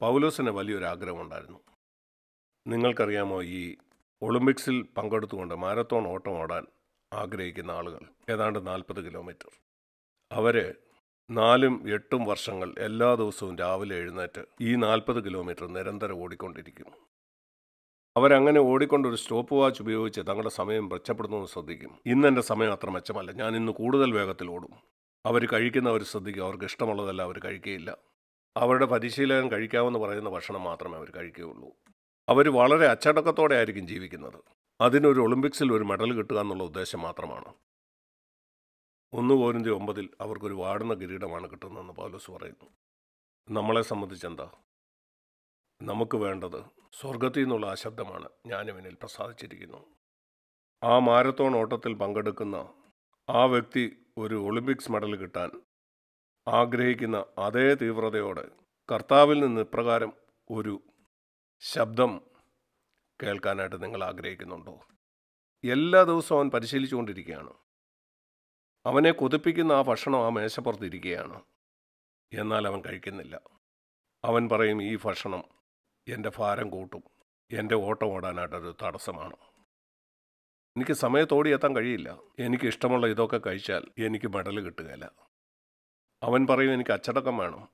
പൗലോസിന് വലിയൊരു ആഗ്രഹമുണ്ടായിരുന്നു നിങ്ങൾക്കറിയാമോ ഈ ഒളിമ്പിക്സിൽ പങ്കെടുത്തുകൊണ്ട് മാരത്തോൺ ഓട്ടം ഓടാൻ ആഗ്രഹിക്കുന്ന ആളുകൾ ഏതാണ്ട് നാൽപ്പത് കിലോമീറ്റർ അവർ നാലും എട്ടും വർഷങ്ങൾ എല്ലാ ദിവസവും രാവിലെ എഴുന്നേറ്റ് ഈ നാൽപ്പത് കിലോമീറ്റർ നിരന്തരം ഓടിക്കൊണ്ടിരിക്കും അവരങ്ങനെ ഓടിക്കൊണ്ടൊരു സ്റ്റോപ്പ് വാച്ച് ഉപയോഗിച്ച് തങ്ങളുടെ സമയം മെച്ചപ്പെടുന്നു ശ്രദ്ധിക്കും ഇന്ന് എൻ്റെ സമയം അത്ര മെച്ചമല്ല ഞാൻ ഇന്ന് കൂടുതൽ വേഗത്തിൽ ഓടും അവർ കഴിക്കുന്നവർ ശ്രദ്ധിക്കും അവർക്ക് ഇഷ്ടമുള്ളതല്ല അവർ കഴിക്കുകയില്ല അവരുടെ പരിശീലകൻ കഴിക്കാമെന്ന് പറയുന്ന ഭക്ഷണം മാത്രമേ അവർ കഴിക്കുകയുള്ളൂ അവർ വളരെ അച്ചടക്കത്തോടെ ആയിരിക്കും ജീവിക്കുന്നത് അതിനൊരു ഒളിമ്പിക്സിൽ ഒരു മെഡൽ കിട്ടുക എന്നുള്ള ഉദ്ദേശം മാത്രമാണ് ഒന്ന് പോരിൻ്റെ ഒമ്പതിൽ അവർക്കൊരു വാടുന്ന കിരീടമാണ് കിട്ടുന്നതെന്ന് പൗലോസ് പറയുന്നു നമ്മളെ സംബന്ധിച്ചെന്താ നമുക്ക് വേണ്ടത് സ്വർഗത്തിൽ നിന്നുള്ള ആ ശബ്ദമാണ് ഞാനിവനിൽ പ്രസാദിച്ചിരിക്കുന്നു ആ മാരത്തോൺ ഓട്ടത്തിൽ പങ്കെടുക്കുന്ന ആ വ്യക്തി ഒരു ഒളിമ്പിക്സ് മെഡൽ കിട്ടാൻ ആഗ്രഹിക്കുന്ന അതേ തീവ്രതയോടെ കർത്താവിൽ നിന്ന് ഇപ്രകാരം ഒരു ശബ്ദം കേൾക്കാനായിട്ട് നിങ്ങൾ ആഗ്രഹിക്കുന്നുണ്ടോ എല്ലാ ദിവസവും അവൻ പരിശീലിച്ചുകൊണ്ടിരിക്കുകയാണ് അവനെ കൊതിപ്പിക്കുന്ന ആ ഭക്ഷണം ആ മേശപ്പുറത്ത് ഇരിക്കുകയാണ് എന്നാൽ അവൻ കഴിക്കുന്നില്ല അവൻ പറയും ഈ ഭക്ഷണം എൻ്റെ ഭാരം കൂട്ടും എൻ്റെ ഓട്ടം ഓടാനായിട്ടൊരു തടസ്സമാണ് എനിക്ക് സമയത്തോടി എത്താൻ കഴിയില്ല എനിക്ക് ഇഷ്ടമുള്ള ഇതൊക്കെ കഴിച്ചാൽ എനിക്ക് മെഡൽ കിട്ടുകയില്ല അവൻ പറയും എനിക്ക് അച്ചടക്കം വേണം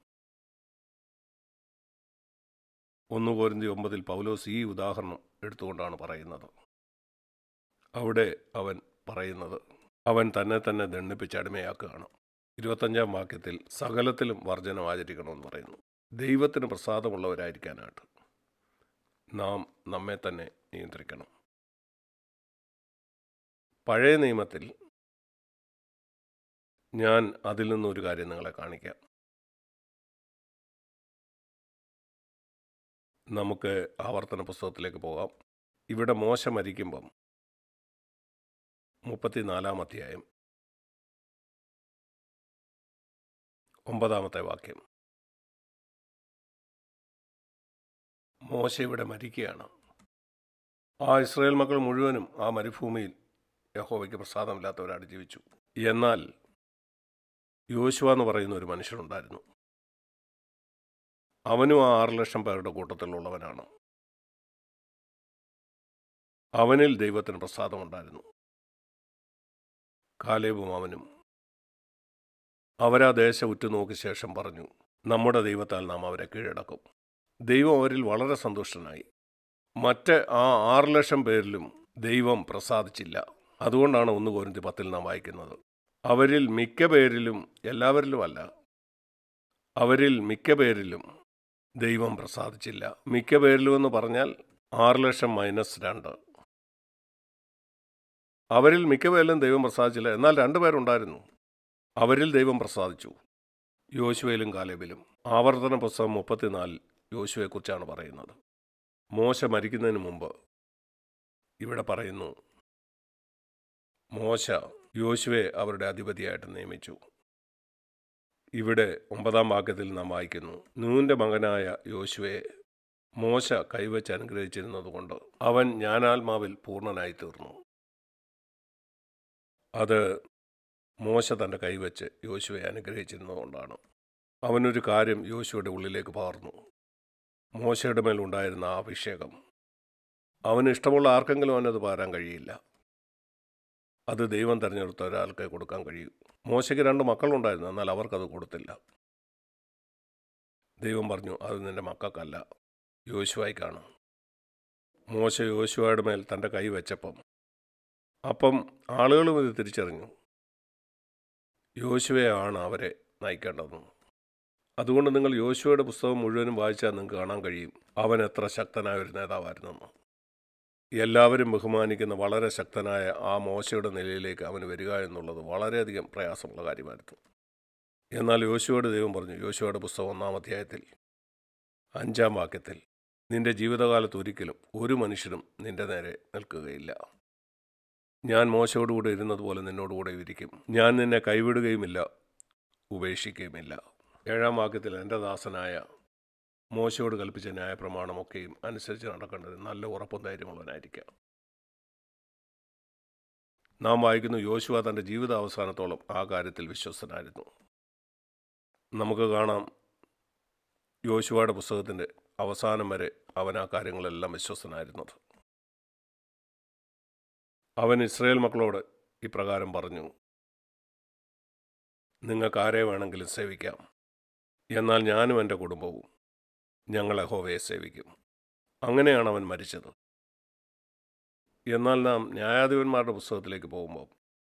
ഒന്ന് കോരിന്തി ഒമ്പതിൽ പൗലോസ് ഈ ഉദാഹരണം എടുത്തുകൊണ്ടാണ് പറയുന്നത് അവിടെ അവൻ പറയുന്നത് അവൻ തന്നെ തന്നെ ദണ്ഡിപ്പിച്ച് അടിമയാക്കുകയാണ് ഇരുപത്തഞ്ചാം വാക്യത്തിൽ സകലത്തിലും വർജനം ആചരിക്കണമെന്ന് പറയുന്നു ദൈവത്തിന് പ്രസാദമുള്ളവരായിരിക്കാനായിട്ട് നാം നമ്മെ തന്നെ നിയന്ത്രിക്കണം പഴയ നിയമത്തിൽ ഞാൻ അതിൽ നിന്നൊരു കാര്യം നിങ്ങളെ കാണിക്കാം നമുക്ക് ആവർത്തന പുസ്തകത്തിലേക്ക് പോകാം ഇവിടെ മോശ മരിക്കുമ്പം മുപ്പത്തിനാലാം അധ്യായം ഒമ്പതാമത്തെ വാക്യം മോശ ഇവിടെ മരിക്കുകയാണ് ആ ഇസ്രായേൽ മക്കൾ മുഴുവനും ആ മരുഭൂമിയിൽ യഹോവയ്ക്ക് പ്രസാദമില്ലാത്തവരായിട്ട് ജീവിച്ചു എന്നാൽ യോശുവ എന്ന് പറയുന്ന ഒരു മനുഷ്യനുണ്ടായിരുന്നു അവനും ആ ആറ് ലക്ഷം പേരുടെ കൂട്ടത്തിലുള്ളവനാണ് അവനിൽ ദൈവത്തിന് പ്രസാദമുണ്ടായിരുന്നു കാലേബും അവനും അവരാ ദേശം ഉറ്റുനോക്കിയ ശേഷം പറഞ്ഞു നമ്മുടെ ദൈവത്താൽ നാം അവരെ കീഴടക്കും ദൈവം അവരിൽ വളരെ സന്തുഷ്ടനായി മറ്റ് ആ ആറ് ലക്ഷം പേരിലും ദൈവം പ്രസാദിച്ചില്ല അതുകൊണ്ടാണ് ഒന്ന് കോരിന്തി പത്തിൽ നാം വായിക്കുന്നത് അവരിൽ മിക്ക പേരിലും എല്ലാവരിലുമല്ല അവരിൽ മിക്ക പേരിലും ദൈവം പ്രസാദിച്ചില്ല മിക്ക പേരിലും എന്ന് പറഞ്ഞാൽ ആറ് ലക്ഷം മൈനസ് രണ്ട് അവരിൽ മിക്ക പേരിലും ദൈവം പ്രസാദിച്ചില്ല എന്നാൽ രണ്ടു പേരുണ്ടായിരുന്നു അവരിൽ ദൈവം പ്രസാദിച്ചു യോശുവയിലും കാലേബിലും ആവർത്തന പുസ്തകം മുപ്പത്തിനാലിൽ യോശുവയെക്കുറിച്ചാണ് പറയുന്നത് മോശ മരിക്കുന്നതിന് മുമ്പ് ഇവിടെ പറയുന്നു മോശ യോശുവെ അവരുടെ അധിപതിയായിട്ട് നിയമിച്ചു ഇവിടെ ഒമ്പതാം വാക്യത്തിൽ നാം വായിക്കുന്നു നൂന്റെ മകനായ യോശുവെ മോശ കൈവച്ച് അനുഗ്രഹിച്ചിരുന്നതുകൊണ്ട് അവൻ ജ്ഞാനാത്മാവിൽ പൂർണ്ണനായി തീർന്നു അത് മോശ തൻ്റെ കൈവച്ച് യോശുവെ അനുഗ്രഹിച്ചിരുന്നതുകൊണ്ടാണ് അവനൊരു കാര്യം യോശുവയുടെ ഉള്ളിലേക്ക് പകർന്നു മോശയുടെ മേലുണ്ടായിരുന്ന ആ അഭിഷേകം അവന് ഇഷ്ടമുള്ള ആർക്കെങ്കിലും അവനത് പകരാൻ കഴിയില്ല അത് ദൈവം തിരഞ്ഞെടുത്ത ഒരാൾക്ക് കൊടുക്കാൻ കഴിയും മോശയ്ക്ക് രണ്ട് മക്കളുണ്ടായിരുന്നു എന്നാൽ അവർക്കത് കൊടുത്തില്ല ദൈവം പറഞ്ഞു അത് നിന്റെ മക്കൾക്കല്ല യോശുവായിക്കാണ് മോശ യോശുവയുടെ മേൽ തൻ്റെ കൈ വെച്ചപ്പം അപ്പം ആളുകളും ഇത് തിരിച്ചറിഞ്ഞു യോശുവയാണ് അവരെ നയിക്കേണ്ടതെന്ന് അതുകൊണ്ട് നിങ്ങൾ യോശുവയുടെ പുസ്തകം മുഴുവനും വായിച്ചാൽ നിങ്ങൾക്ക് കാണാൻ കഴിയും അവൻ എത്ര ശക്തനായ ഒരു നേതാവായിരുന്നെന്ന് എല്ലാവരും ബഹുമാനിക്കുന്ന വളരെ ശക്തനായ ആ മോശയുടെ നിലയിലേക്ക് അവന് വരിക എന്നുള്ളത് വളരെയധികം പ്രയാസമുള്ള കാര്യമായിരുന്നു എന്നാൽ യോശുവയുടെ ദൈവം പറഞ്ഞു യോശുവയുടെ പുസ്തകം ഒന്നാം അധ്യായത്തിൽ അഞ്ചാം വാക്യത്തിൽ നിന്റെ ജീവിതകാലത്ത് ഒരിക്കലും ഒരു മനുഷ്യനും നിന്റെ നേരെ നിൽക്കുകയില്ല ഞാൻ മോശയോടുകൂടെ ഇരുന്നതുപോലെ നിന്നോടുകൂടെ ഇരിക്കും ഞാൻ നിന്നെ കൈവിടുകയുമില്ല ഉപേക്ഷിക്കുകയുമില്ല ഏഴാം വാക്യത്തിൽ എൻ്റെ ദാസനായ മോശയോട് കൽപ്പിച്ച ന്യായപ്രമാണമൊക്കെയും അനുസരിച്ച് നടക്കേണ്ടത് നല്ല ഉറപ്പും ധൈര്യമുള്ളവനായിരിക്കാം നാം വായിക്കുന്നു യോശുവ തൻ്റെ ജീവിത അവസാനത്തോളം ആ കാര്യത്തിൽ വിശ്വസ്തനായിരുന്നു നമുക്ക് കാണാം യോശുവയുടെ പുസ്തകത്തിൻ്റെ അവസാനം വരെ അവൻ ആ കാര്യങ്ങളെല്ലാം വിശ്വസനായിരുന്നത് അവൻ ഇസ്രയേൽ മക്കളോട് ഇപ്രകാരം പറഞ്ഞു നിങ്ങൾക്ക് ആരെ വേണമെങ്കിലും സേവിക്കാം എന്നാൽ ഞാനും എൻ്റെ കുടുംബവും ഞങ്ങൾ യഹോവയെ സേവിക്കും അങ്ങനെയാണ് അവൻ മരിച്ചത് എന്നാൽ നാം ന്യായാധിപന്മാരുടെ പുസ്തകത്തിലേക്ക് പോകുമ്പോൾ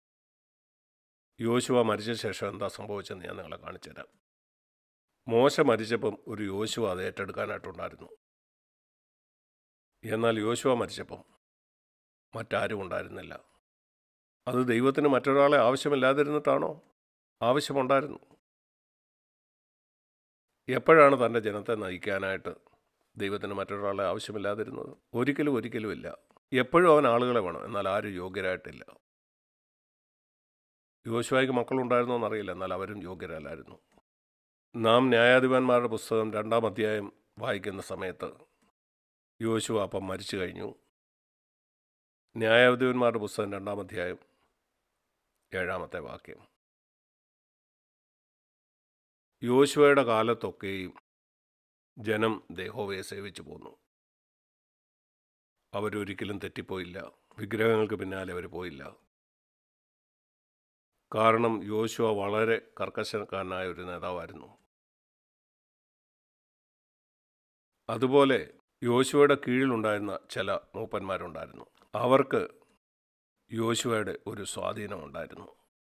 യോശുവ മരിച്ച ശേഷം എന്താ സംഭവിച്ചെന്ന് ഞാൻ നിങ്ങളെ കാണിച്ചു തരാം മോശ മരിച്ചപ്പം ഒരു യോശുവ അത് ഏറ്റെടുക്കാനായിട്ടുണ്ടായിരുന്നു എന്നാൽ യോശുവ മരിച്ചപ്പം മറ്റാരും ഉണ്ടായിരുന്നില്ല അത് ദൈവത്തിന് മറ്റൊരാളെ ആവശ്യമില്ലാതിരുന്നിട്ടാണോ ആവശ്യമുണ്ടായിരുന്നു എപ്പോഴാണ് തൻ്റെ ജനത്തെ നയിക്കാനായിട്ട് ദൈവത്തിന് മറ്റൊരാളെ ആവശ്യമില്ലാതിരുന്നത് ഒരിക്കലും ഒരിക്കലും ഇല്ല എപ്പോഴും അവൻ ആളുകളെ വേണം എന്നാൽ ആരും യോഗ്യരായിട്ടില്ല യോശുവായിക്ക് മക്കളുണ്ടായിരുന്നോ എന്നറിയില്ല എന്നാൽ അവരും യോഗ്യരല്ലായിരുന്നു നാം ന്യായാധിപന്മാരുടെ പുസ്തകം രണ്ടാം അധ്യായം വായിക്കുന്ന സമയത്ത് യോശുവ അപ്പം മരിച്ചു കഴിഞ്ഞു ന്യായാധിപന്മാരുടെ പുസ്തകം രണ്ടാം അധ്യായം ഏഴാമത്തെ വാക്യം യോശുവയുടെ കാലത്തൊക്കെയും ജനം ദേഹോവയെ സേവിച്ചു പോന്നു അവരൊരിക്കലും തെറ്റിപ്പോയില്ല വിഗ്രഹങ്ങൾക്ക് പിന്നാലെ അവർ പോയില്ല കാരണം യോശുവ വളരെ കർക്കശക്കാരനായ ഒരു നേതാവായിരുന്നു അതുപോലെ യോശുവയുടെ കീഴിലുണ്ടായിരുന്ന ചില മൂപ്പന്മാരുണ്ടായിരുന്നു അവർക്ക് യോശുവയുടെ ഒരു സ്വാധീനമുണ്ടായിരുന്നു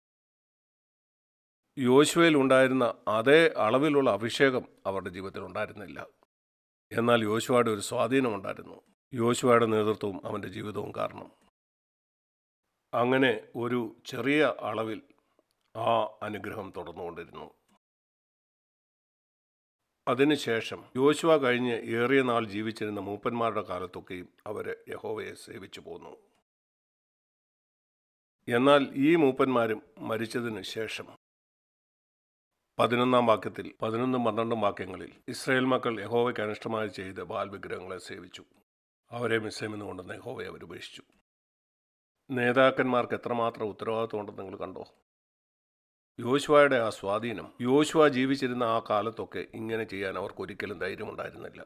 യോശുവയിൽ ഉണ്ടായിരുന്ന അതേ അളവിലുള്ള അഭിഷേകം അവരുടെ ജീവിതത്തിൽ ഉണ്ടായിരുന്നില്ല എന്നാൽ യോശുവയുടെ ഒരു സ്വാധീനമുണ്ടായിരുന്നു യോശുവയുടെ നേതൃത്വവും അവൻ്റെ ജീവിതവും കാരണം അങ്ങനെ ഒരു ചെറിയ അളവിൽ ആ അനുഗ്രഹം തുടർന്നുകൊണ്ടിരുന്നു അതിനുശേഷം യോശുവ കഴിഞ്ഞ് ഏറിയ നാൾ ജീവിച്ചിരുന്ന മൂപ്പന്മാരുടെ കാലത്തൊക്കെയും അവർ യഹോവയെ സേവിച്ചു പോന്നു എന്നാൽ ഈ മൂപ്പന്മാരും മരിച്ചതിന് ശേഷം പതിനൊന്നാം വാക്യത്തിൽ പതിനൊന്നും പന്ത്രണ്ടും വാക്യങ്ങളിൽ ഇസ്രായേൽ മക്കൾ യഹോവയ്ക്ക് അനിഷ്ടമായി ചെയ്ത് ബാൽ വിഗ്രഹങ്ങളെ സേവിച്ചു അവരെ മിസ്സൈമെന്ന് കൊണ്ടുവന്ന് യഹോവയെ അവർ ഉപേക്ഷിച്ചു നേതാക്കന്മാർക്ക് എത്രമാത്രം ഉത്തരവാദിത്വം ഉണ്ടെന്ന് നിങ്ങൾ കണ്ടോ യോശുവയുടെ ആ സ്വാധീനം യോശുവ ജീവിച്ചിരുന്ന ആ കാലത്തൊക്കെ ഇങ്ങനെ ചെയ്യാൻ അവർക്ക് ഒരിക്കലും ധൈര്യമുണ്ടായിരുന്നില്ല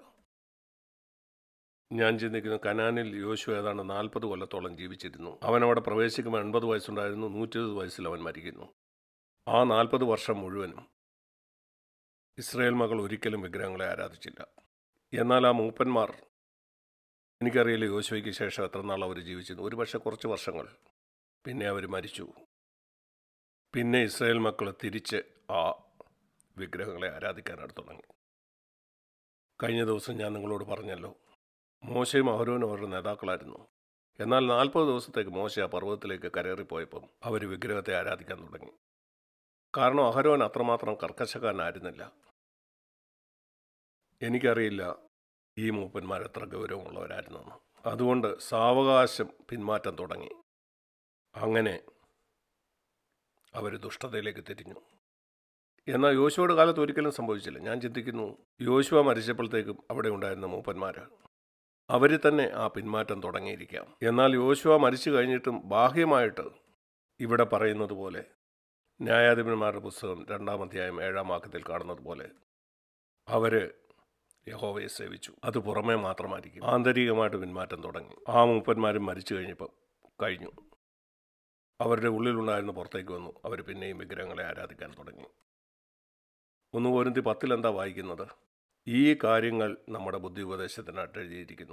ഞാൻ ചിന്തിക്കുന്നു കനാനിൽ യോശു ഏതാണ്ട് നാൽപ്പത് കൊല്ലത്തോളം ജീവിച്ചിരുന്നു അവൻ അവിടെ പ്രവേശിക്കുമ്പോൾ എൺപത് വയസ്സുണ്ടായിരുന്നു നൂറ്റിരുപത് വയസ്സിൽ അവൻ മരിക്കുന്നു ആ നാൽപ്പത് വർഷം മുഴുവനും ഇസ്രയേൽ മകൾ ഒരിക്കലും വിഗ്രഹങ്ങളെ ആരാധിച്ചില്ല എന്നാൽ ആ മൂപ്പന്മാർ എനിക്കറിയില്ല യോശുവയ്ക്ക് ശേഷം എത്ര നാൾ അവർ ജീവിച്ചിരുന്നു ഒരു പക്ഷേ കുറച്ച് വർഷങ്ങൾ പിന്നെ അവർ മരിച്ചു പിന്നെ ഇസ്രായേൽ മക്കൾ തിരിച്ച് ആ വിഗ്രഹങ്ങളെ ആരാധിക്കാനായിട്ട് തുടങ്ങി കഴിഞ്ഞ ദിവസം ഞാൻ നിങ്ങളോട് പറഞ്ഞല്ലോ മോശയും അഹരോനും അവരുടെ നേതാക്കളായിരുന്നു എന്നാൽ നാൽപ്പത് ദിവസത്തേക്ക് മോശ ആ പർവ്വതത്തിലേക്ക് കരേറിപ്പോയപ്പം അവർ വിഗ്രഹത്തെ ആരാധിക്കാൻ തുടങ്ങി കാരണം അഹരോൻ അത്രമാത്രം കർക്കശക്കാരനായിരുന്നില്ല എനിക്കറിയില്ല ഈ മൂപ്പന്മാർ എത്ര ഗൗരവമുള്ളവരായിരുന്നെന്ന് അതുകൊണ്ട് സാവകാശം പിന്മാറ്റം തുടങ്ങി അങ്ങനെ അവർ ദുഷ്ടതയിലേക്ക് തിരിഞ്ഞു എന്നാൽ യോശുവയുടെ കാലത്ത് ഒരിക്കലും സംഭവിച്ചില്ല ഞാൻ ചിന്തിക്കുന്നു യോശുവ മരിച്ചപ്പോഴത്തേക്കും അവിടെ ഉണ്ടായിരുന്ന മൂപ്പന്മാർ അവർ തന്നെ ആ പിന്മാറ്റം തുടങ്ങിയിരിക്കാം എന്നാൽ യോശുവ മരിച്ചു കഴിഞ്ഞിട്ടും ബാഹ്യമായിട്ട് ഇവിടെ പറയുന്നത് പോലെ ന്യായാധിപന്മാരുടെ പുസ്തകം രണ്ടാം അധ്യായം ഏഴാം വാക്യത്തിൽ കാണുന്നത് പോലെ അവർ യഹോവയെ സേവിച്ചു അത് പുറമേ മാത്രമായിരിക്കും ആന്തരികമായിട്ട് പിന്മാറ്റം തുടങ്ങി ആ മൂപ്പന്മാരും മരിച്ചു കഴിഞ്ഞപ്പം കഴിഞ്ഞു അവരുടെ ഉള്ളിലുണ്ടായിരുന്ന പുറത്തേക്ക് വന്നു അവർ പിന്നെയും വിഗ്രഹങ്ങളെ ആരാധിക്കാൻ തുടങ്ങി ഒന്ന് പോരിന്തി പത്തിൽ എന്താ വായിക്കുന്നത് ഈ കാര്യങ്ങൾ നമ്മുടെ ബുദ്ധി ഉപദേശത്തിനായിട്ട് എഴുതിയിരിക്കുന്നു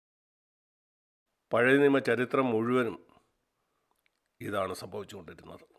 പഴയ നിയമ ചരിത്രം മുഴുവനും ഇതാണ് സംഭവിച്ചുകൊണ്ടിരുന്നത്